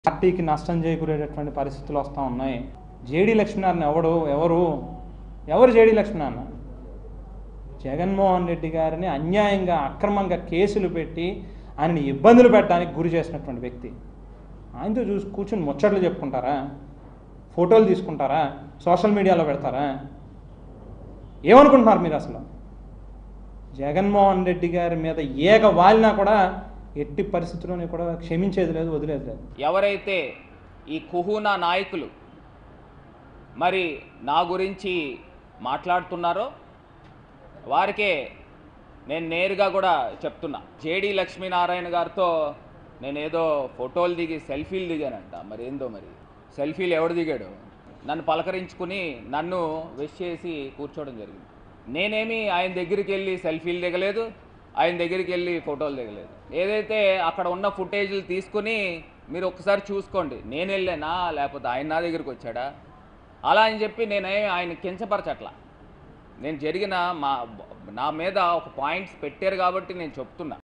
పార్టీకి నష్టం చేకూరేటటువంటి పరిస్థితులు వస్తూ ఉన్నాయి జేడీ లక్ష్మీనారాయణ ఎవడు ఎవరు ఎవరు జేడీ లక్ష్మీనారాయణ జగన్మోహన్ రెడ్డి గారిని అన్యాయంగా అక్రమంగా కేసులు పెట్టి ఆయనని ఇబ్బందులు పెట్టడానికి గురి చేసినటువంటి వ్యక్తి ఆయనతో చూసి కూర్చొని ముచ్చట్లు చెప్పుకుంటారా ఫోటోలు తీసుకుంటారా సోషల్ మీడియాలో పెడతారా ఏమనుకుంటున్నారు మీరు అసలు జగన్మోహన్ రెడ్డి గారి మీద ఏక వాలినా కూడా ఎట్టి పరిస్థితుల్లోని కూడా క్షమించేది లేదు వదిలేదు లేదు ఎవరైతే ఈ కుహూనా నాయకులు మరి నా గురించి మాట్లాడుతున్నారో వారికే నేను నేరుగా కూడా చెప్తున్నా జేడి లక్ష్మీనారాయణ గారితో నేను ఏదో ఫోటోలు దిగి సెల్ఫీలు దిగానంట మరి ఏందో మరి సెల్ఫీలు ఎవడు దిగాడు నన్ను పలకరించుకుని నన్ను విష్ చేసి కూర్చోవడం జరిగింది నేనేమి ఆయన దగ్గరికి వెళ్ళి సెల్ఫీలు దిగలేదు ఆయన దగ్గరికి వెళ్ళి ఫోటోలు దిగలేదు ఏదైతే అక్కడ ఉన్న ఫుటేజ్లు తీసుకుని మీరు ఒకసారి చూసుకోండి నేను వెళ్ళానా లేకపోతే ఆయన నా దగ్గరికి వచ్చాడా అలా అని చెప్పి నేనేమి ఆయన కించపరచట్లా నేను జరిగిన మా నా మీద ఒక పాయింట్స్ పెట్టారు కాబట్టి నేను చెప్తున్నా